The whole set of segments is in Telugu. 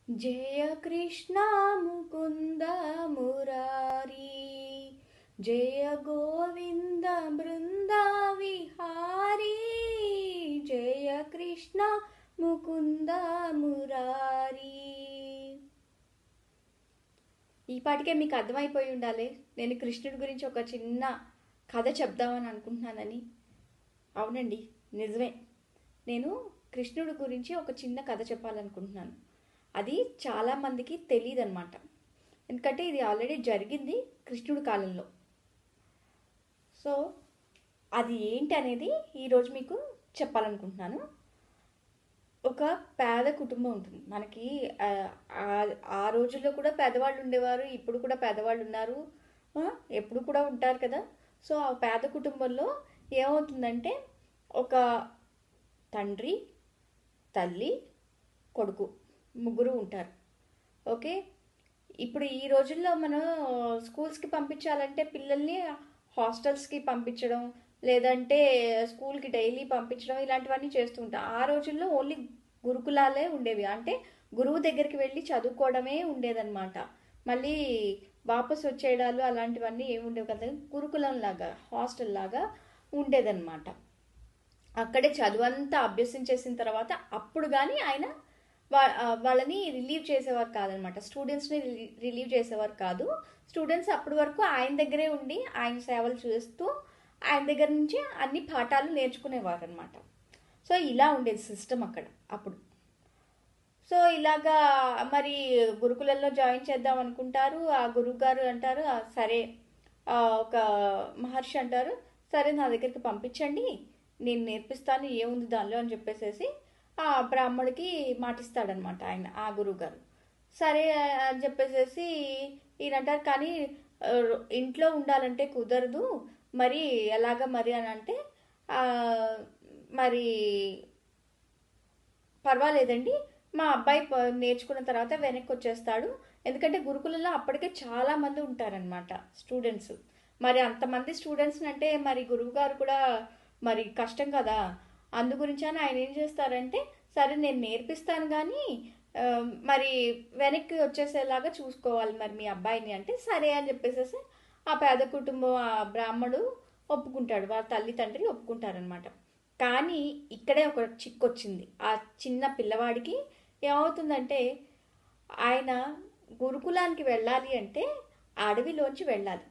జయ కృష్ణ ముకుంద మురారి జయ గోవింద బృంద విహారీ జయ కృష్ణ ముకుంద మురారి ఈ పాటికే మీకు అర్థమైపోయి ఉండాలి నేను కృష్ణుడి గురించి ఒక చిన్న కథ చెప్దామని అనుకుంటున్నానని అవునండి నిజమే నేను కృష్ణుడి గురించి ఒక చిన్న కథ చెప్పాలనుకుంటున్నాను అది చాలామందికి తెలియదు అనమాట ఎందుకంటే ఇది ఆల్రెడీ జరిగింది కృష్ణుడి కాలంలో సో అది ఏంటి అనేది ఈరోజు మీకు చెప్పాలనుకుంటున్నాను ఒక పేద కుటుంబం ఉంటుంది మనకి ఆ, ఆ- ఆ రోజుల్లో కూడా పేదవాళ్ళు ఉండేవారు ఇప్పుడు కూడా పేదవాళ్ళు ఉన్నారు ఆ, ఎప్పుడు కూడా ఉంటారు కదా సో ఆ పేద కుటుంబంలో ఏమవుతుందంటే ఒక తండ్రి తల్లి కొడుకు ముగ్గురు ఉంటారు ఓకే ఇప్పుడు ఈ రోజుల్లో మనం స్కూల్స్కి పంపించాలంటే పిల్లల్ని హాస్టల్స్కి పంపించడం లేదంటే స్కూల్కి డైలీ పంపించడం ఇలాంటివన్నీ చేస్తూ ఉంటాం ఆ రోజుల్లో ఓన్లీ గురుకులాలే ఉండేవి అంటే గురువు దగ్గరికి వెళ్ళి చదువుకోవడమే ఉండేదన్నమాట మళ్ళీ వాపస్ వచ్చేయడాలు అలాంటివన్నీ ఏమి ఉండేవి కదా గురుకులం లాగా హాస్టల్ లాగా ఉండేదన్నమాట అక్కడే చదువు అంతా అభ్యసించేసిన తర్వాత అప్పుడు కానీ ఆయన వా- ఆ, వాళ్ళని రిలీవ్ చేసేవారు కాదనమాట స్టూడెంట్స్ని రిలీవ్ చేసేవారు కాదు స్టూడెంట్స్ అప్పటి వరకు ఆయన దగ్గరే ఉండి ఆయన సేవలు చేస్తూ ఆయన దగ్గర నుంచి అన్ని పాఠాలు నేర్చుకునేవారు అనమాట సో ఇలా ఉండేది సిస్టమ్ అక్కడ అప్పుడు సో ఇలాగా మరి గురుకులంలో జాయిన్ చేద్దాం అనుకుంటారు ఆ గురువు గారు అంటారు "ఆ, సరే ఆ, ఒక మహర్షి అంటారు సరే నా దగ్గరికి పంపించండి నేను నేర్పిస్తాను ఏముంది దానిలో అని చెప్పేసేసి ఆ బ్రాహ్మడికి మాటిస్తాడనమాట ఆయన ఆ గురువు గారు సరే అని చెప్పేసేసి ఈయన అంటారు కానీ ఆ, ఇంట్లో ఉండాలంటే కుదరదు మరి ఎలాగ మరి అని అంటే ఆ, మరి పర్వాలేదండి మా అబ్బాయి ప- నేర్చుకున్న తర్వాత వెనక్కి వచ్చేస్తాడు ఎందుకంటే గురుకులంలో అప్పటికే చాలా మంది ఉంటారనమాట స్టూడెంట్స్ మరి అంతమంది స్టూడెంట్స్ అంటే మరి గురువు గారు కూడా మరి కష్టం కదా అందు గురించి అని ఆయన ఏం చేస్తారంటే సరే నేను నేర్పిస్తాను కానీ ఆ, మరి వెనక్కి వచ్చేసేలాగా చూసుకోవాలి మరి మీ అబ్బాయిని అంటే సరే అని చెప్పేసేసి ఆ పేద కుటుంబం ఆ బ్రాహ్మడు ఒప్పుకుంటాడు వాళ్ళ తల్లి తండ్రి ఒప్పుకుంటారనమాట కానీ ఇక్కడే ఒక చిక్కు వచ్చింది ఆ చిన్న పిల్లవాడికి ఏమవుతుందంటే ఆయన గురుకులానికి వెళ్ళాలి అంటే అడవిలోంచి వెళ్ళాలి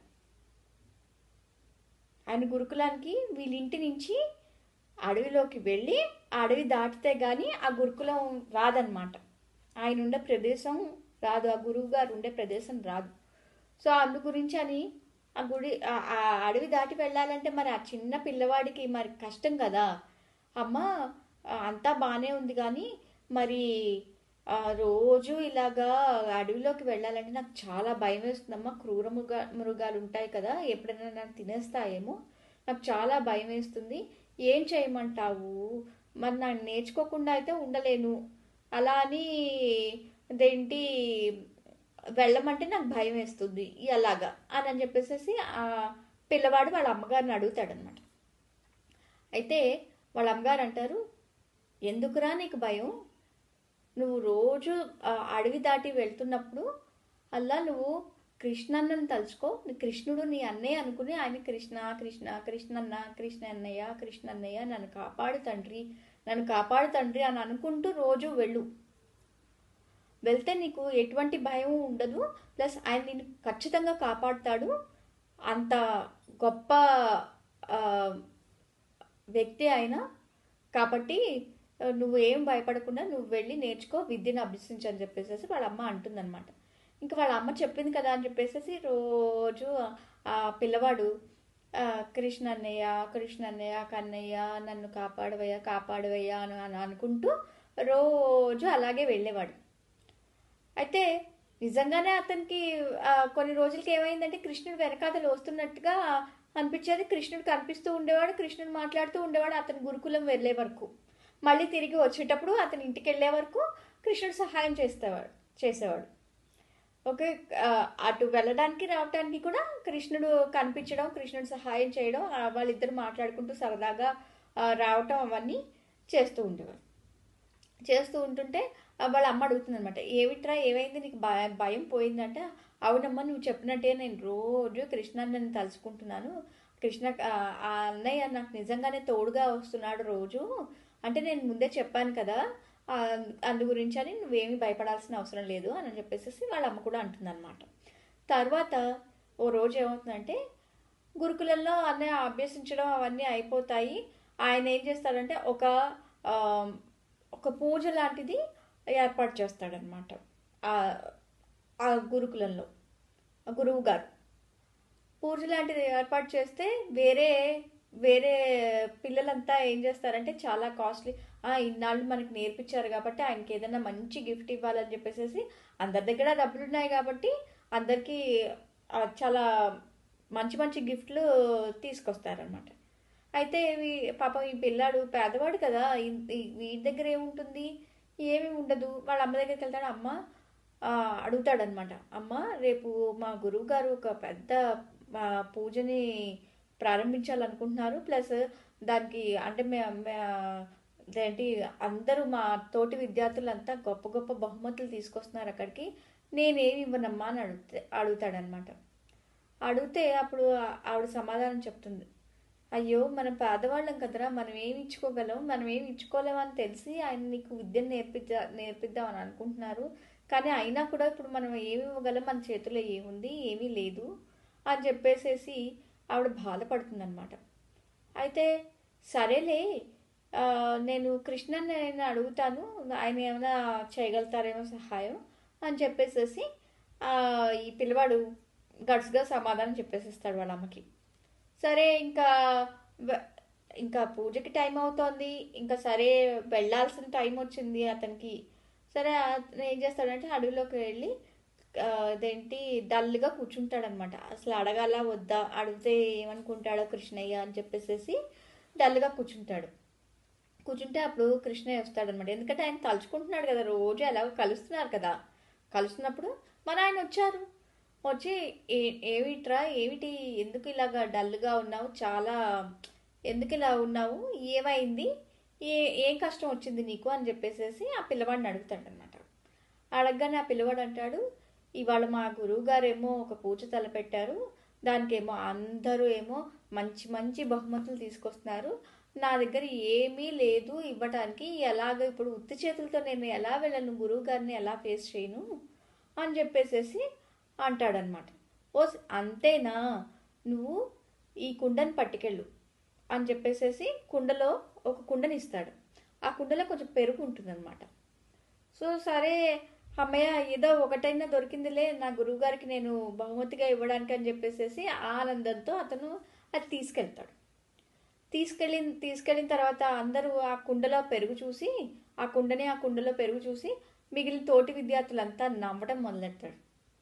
ఆయన గురుకులానికి వీళ్ళ ఇంటి నుంచి అడవిలోకి వెళ్ళి ఆ అడవి దాటితే గాని ఆ గురుకులం రాదనమాట ఆయన ఉండే ప్రదేశం రాదు ఆ గురువు గారు ఉండే ప్రదేశం రాదు సో అందు గురించి అని ఆ గుడి ఆ- ఆ అడవి దాటి వెళ్ళాలంటే మరి ఆ చిన్న పిల్లవాడికి మరి కష్టం కదా అమ్మ ఆ, అంతా బాగానే ఉంది కానీ మరి ఆ, రోజు ఇలాగా అడవిలోకి వెళ్ళాలంటే నాకు చాలా భయం వేస్తుందమ్మా క్రూర మృగ మృగాలు ఉంటాయి కదా ఎప్పుడైనా నన్ను తినేస్తాయేమో నాకు చాలా భయం వేస్తుంది ఏం చేయమంటావు మరి నన్ను నేర్చుకోకుండా అయితే ఉండలేను అలా అని అదేంటి వెళ్ళమంటే నాకు భయం వేస్తుంది అలాగా అని అని చెప్పేసి ఆ పిల్లవాడు వాళ్ళ అమ్మగారిని అడుగుతాడనమాట అయితే వాళ్ళ అమ్మగారు అంటారు ఎందుకురా నీకు భయం నువ్వు రోజు ఆ, అడవి దాటి వెళ్తున్నప్పుడు అలా నువ్వు కృష్ణన్నని తలుచుకో నీ కృష్ణుడు నీ అన్నయ్య అనుకుని ఆయన కృష్ణ కృష్ణ కృష్ణన్న కృష్ణ అన్నయ్య కృష్ణ అన్నయ్య నన్ను కాపాడు తండ్రి నన్ను కాపాడు తండ్రి అని అనుకుంటూ రోజు వెళ్ళు వెళ్తే నీకు ఎటువంటి భయం ఉండదు ప్లస్ ఆయన నిన్ను ఖచ్చితంగా కాపాడుతాడు అంత గొప్ప ఆ, వ్యక్తి ఆయన కాబట్టి ఆ, నువ్వు ఏం భయపడకుండా నువ్వు వెళ్ళి నేర్చుకో విద్యను అభ్యసించు అని చెప్పేసి వాళ్ళ అమ్మ అంటుందన్నమాట ఇంకా వాళ్ళ అమ్మ చెప్పింది కదా అని చెప్పేసి రోజు ఆ పిల్లవాడు ఆ, కృష్ణ అన్నయ్య కృష్ణ అన్నయ్య కన్నయ్య నన్ను కాపాడవయ్యా కాపాడవయ్యా అని అని అనుకుంటూ రోజు అలాగే వెళ్ళేవాడు అయితే నిజంగానే అతనికి ఆ, కొన్ని రోజులకి ఏమైందంటే కృష్ణుడు వెనకాతలు వస్తున్నట్టుగా అనిపించేది కృష్ణుడు కనిపిస్తూ ఉండేవాడు కృష్ణుడు మాట్లాడుతూ ఉండేవాడు అతని గురుకులం వెళ్ళే వరకు మళ్ళీ తిరిగి వచ్చేటప్పుడు అతని ఇంటికి వెళ్ళే వరకు కృష్ణుడు సహాయం చేసేవాడు చేసేవాడు ఓకే ఆ, అటు వెళ్ళడానికి రావడానికి కూడా కృష్ణుడు కనిపించడం కృష్ణుడు సహాయం చేయడం ఆ, వాళ్ళిద్దరు మాట్లాడుకుంటూ సరదాగా ఆ, రావటం అవన్నీ చేస్తూ ఉండేవారు చేస్తూ ఉంటుంటే ఆ వాళ్ళ అమ్మ అడుగుతుంది అనమాట ఏమిట్రా ఏమైంది నీకు భయ- భయం పోయిందంటే అవునమ్మా నువ్వు చెప్పినట్టే నేను రోజు కృష్ణన్నని తలుచుకుంటున్నాను కృష్ణ ఆ ఆ అన్నయ్య నాకు నిజంగానే తోడుగా వస్తున్నాడు రోజు అంటే నేను ముందే చెప్పాను కదా ఆ, అందు గురించి అని నువ్వేమీ భయపడాల్సిన అవసరం లేదు అని చెప్పేసి వాళ్ళ అమ్మ కూడా అంటుందన్నమాట తర్వాత ఓ రోజు ఏమవుతుందంటే గురుకులంలో అన్నీ అభ్యసించడం అవన్నీ అయిపోతాయి ఆయన ఏం చేస్తాడంటే ఒక ఆ, ఒక పూజ లాంటిది ఏర్పాటు చేస్తాడనమాట ఆ గురుకులంలో ఆ గురువు గారు పూజ లాంటిది ఏర్పాటు చేస్తే వేరే వేరే పిల్లలంతా ఏం చేస్తారంటే చాలా కాస్ట్లీ ఇన్నాళ్ళు మనకి నేర్పించారు కాబట్టి ఆయనకి ఏదైనా మంచి గిఫ్ట్ ఇవ్వాలని చెప్పేసి అందరి దగ్గర డబ్బులు ఉన్నాయి కాబట్టి అందరికీ ఆ, చాలా మంచి మంచి గిఫ్ట్లు తీసుకొస్తారనమాట అయితే వీ- పాపం ఈ పిల్లాడు పేదవాడు కదా ఈ- ఈ- వీడి దగ్గర ఏముంటుంది ఏమీ ఉండదు వాళ్ళ అమ్మ దగ్గరికి వెళ్తాడు అమ్మ ఆ, అడుగుతాడనమాట అమ్మ రేపు మా గురువు గారు ఒక పెద్ద ఆ, పూజని ప్రారంభించాలనుకుంటున్నారు ప్లస్ దానికి అంటే మే మే- ఏంటి అందరూ మా తోటి విద్యార్థులంతా గొప్ప గొప్ప బహుమతులు తీసుకొస్తున్నారు అక్కడికి నేనేమి ఇవ్వనమ్మా అని అడుగుతా అడుగుతాడనమాట అడిగితే అప్పుడు ఆ- ఆవిడ సమాధానం చెప్తుంది అయ్యో మనం పేదవాళ్ళం కదరా మనం ఏమి ఇచ్చుకోగలం మనం ఏమి ఇచ్చుకోలేమని తెలిసి ఆయన నీకు విద్యను నేర్పిద్దా నేర్పిద్దామని అనుకుంటున్నారు కానీ అయినా కూడా ఇప్పుడు మనం ఏమి ఇవ్వగలం మన చేతిలో ఏముంది ఏమీ లేదు అని చెప్పేసేసి ఆవిడ బాధపడుతుందన్నమాట అయితే సరేలే ఆ, నేను కృష్ణని నేను అడుగుతాను ఆయన ఏమైనా చేయగలుగుతారేమో సహాయం అని చెప్పేసేసి ఆ, ఈ పిల్లవాడు గట్స్గా సమాధానం చెప్పేసిస్తాడు వాళ్ళ అమ్మకి సరే ఇంకా వె- ఇంకా పూజకి టైం అవుతోంది ఇంకా సరే వెళ్ళాల్సిన టైం వచ్చింది అతనికి సరే అతను ఏం చేస్తాడంటే అడవిలోకి వెళ్ళి ఆ, అదేంటి డల్గా కూర్చుంటాడనమాట అసలు అడగాల వద్దా అడిగితే ఏమనుకుంటాడో కృష్ణయ్య అని చెప్పేసి డల్గా కూర్చుంటాడు కూర్చుంటే అప్పుడు కృష్ణయ్య వస్తాడనమాట ఎందుకంటే ఆయన తలుచుకుంటున్నాడు కదా రోజు ఎలాగో కలుస్తున్నారు కదా కలుస్తున్నప్పుడు మన ఆయన వచ్చారు వచ్చి ఏ ఏమిట్రా ఏమిటి ఎందుకు ఇలాగా డల్గా ఉన్నావు చాలా ఎందుకు ఇలా ఉన్నావు ఏమైంది ఏ ఏం కష్టం వచ్చింది నీకు అని చెప్పేసేసి ఆ పిల్లవాడిని అడుగుతాడనమాట అడగగానే ఆ పిల్లవాడు అంటాడు ఇవాళ మా గురువు గారేమో ఒక పూజ తలపెట్టారు దానికేమో అందరూ ఏమో మంచి మంచి బహుమతులు తీసుకొస్తున్నారు నా దగ్గర ఏమీ లేదు ఇవ్వటానికి ఎలాగ ఇప్పుడు ఉత్తి చేతులతో నేను ఎలా వెళ్ళను గురువు గారిని ఎలా ఫేస్ చేయను అని చెప్పేసేసి అంటాడనమాట ఓ అంతేనా నువ్వు ఈ కుండని పట్టుకెళ్ళు అని చెప్పేసేసి కుండలో ఒక కుండని ఇస్తాడు ఆ కుండలో కొంచెం పెరుగు ఉంటుందన్నమాట సో సరే అమ్మయ్య ఏదో ఒకటైనా దొరికిందిలే నా గురువుగారికి నేను బహుమతిగా ఇవ్వడానికి అని చెప్పేసేసి ఆనందంతో అతను అది తీసుకెళ్తాడు తీసుకెళ్ళిన తీసుకెళ్ళిన తర్వాత అందరూ ఆ కుండలో పెరుగు చూసి ఆ కుండని ఆ కుండలో పెరుగు చూసి మిగిలిన తోటి విద్యార్థులంతా నవ్వడం మొదలెడతాడు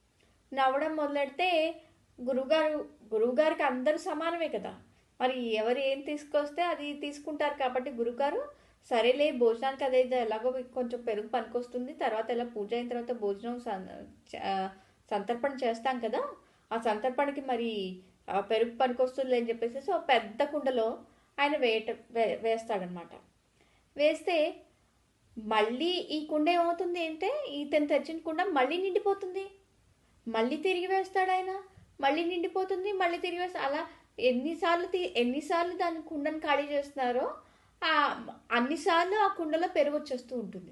నవ్వడం మొదలెడితే గురువుగారు గురువుగారికి అందరూ సమానమే కదా మరి ఎవరు ఏం తీసుకొస్తే అది తీసుకుంటారు కాబట్టి గురువుగారు సరేలే భోజనానికి అదే ఎలాగో కొంచెం పెరుగు పనికొస్తుంది తర్వాత ఇలా పూజ అయిన తర్వాత భోజనం సం- చ- సంతర్పణ చేస్తాం కదా ఆ సంతర్పణకి మరి ఆ పెరుగు పనికొస్తుంది అని చెప్పేసి ఒక పెద్ద కుండలో ఆయన వేట వే వేస్తాడనమాట వేస్తే మళ్ళీ ఈ కుండ ఏమవుతుంది అంటే ఇతను తెచ్చిన కుండ మళ్ళీ నిండిపోతుంది మళ్ళీ తిరిగి వేస్తాడు ఆయన మళ్ళీ నిండిపోతుంది మళ్ళీ తిరిగి వేస్తా అలా ఎన్నిసార్లు తీ ఎన్నిసార్లు దాని కుండను ఖాళీ చేస్తున్నారో ఆ అన్నిసార్లు ఆ కుండలో పెరుగు వచ్చేస్తూ ఉంటుంది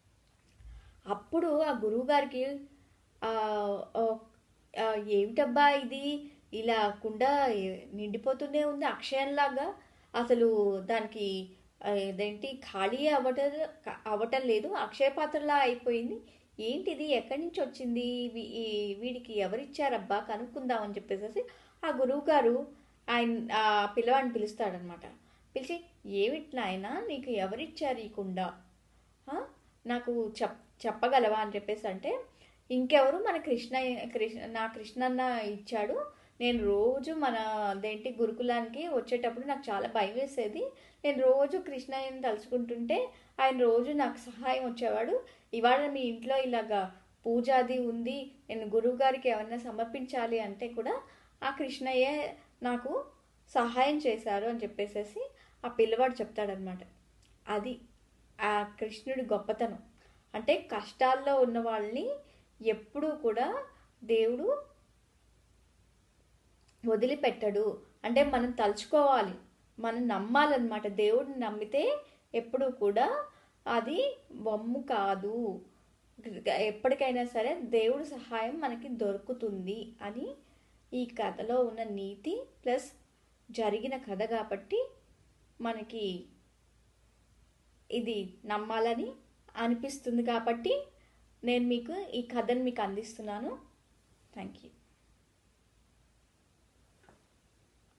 అప్పుడు ఆ గురువు గారికి ఆ, ఆ, ఆ, ఏమిటబ్బా ఇది ఇలా కుండ నిండిపోతూనే ఉంది అక్షయంలాగా అసలు దానికి ఆ, ఇదేంటి ఖాళీ అవ్వటం అవ్వటం లేదు అక్షయ పాత్రలా అయిపోయింది ఏంటిది ఎక్కడి నుంచి వచ్చింది వీ- ఈ వీడికి ఎవరిచ్చారబ్బా కనుక్కుందామని చెప్పేసి ఆ గురువు గారు ఆయన ఆ పిల్లవాడిని పిలుస్తాడనమాట పిలిచి ఏమిటి నాయనా నీకు ఎవరిచ్చారు ఈ కుండ ఆ? నాకు చెప్ చెప్పగలవా అని చెప్పేసి అంటే ఇంకెవరు మన కృష్ణ కృష్ణ నా కృష్ణన్న ఇచ్చాడు నేను రోజు మన అదేంటి గురుకులానికి వచ్చేటప్పుడు నాకు చాలా భయం వేసేది నేను రోజు కృష్ణయ్యని తలుచుకుంటుంటే ఆయన రోజు నాకు సహాయం వచ్చేవాడు ఇవాళ మీ ఇంట్లో ఇలాగా పూజ అది ఉంది నేను గురువు గారికి ఏమన్నా సమర్పించాలి అంటే కూడా ఆ కృష్ణయ్య నాకు సహాయం చేశారు అని చెప్పేసేసి ఆ పిల్లవాడు చెప్తాడనమాట అది ఆ కృష్ణుడి గొప్పతనం అంటే కష్టాల్లో ఉన్న వాళ్ళని ఎప్పుడూ కూడా దేవుడు వదిలిపెట్టడు అంటే మనం తలుచుకోవాలి మనం నమ్మాలన్నమాట దేవుడిని నమ్మితే ఎప్పుడూ కూడా అది బొమ్ము కాదు ఎప్పటికైనా సరే దేవుడి సహాయం మనకి దొరుకుతుంది అని ఈ కథలో ఉన్న నీతి ప్లస్ జరిగిన కథ కాబట్టి మనకి ఇది నమ్మాలని అనిపిస్తుంది కాబట్టి నేను మీకు ఈ కథను మీకు అందిస్తున్నాను థ్యాంక్ యూ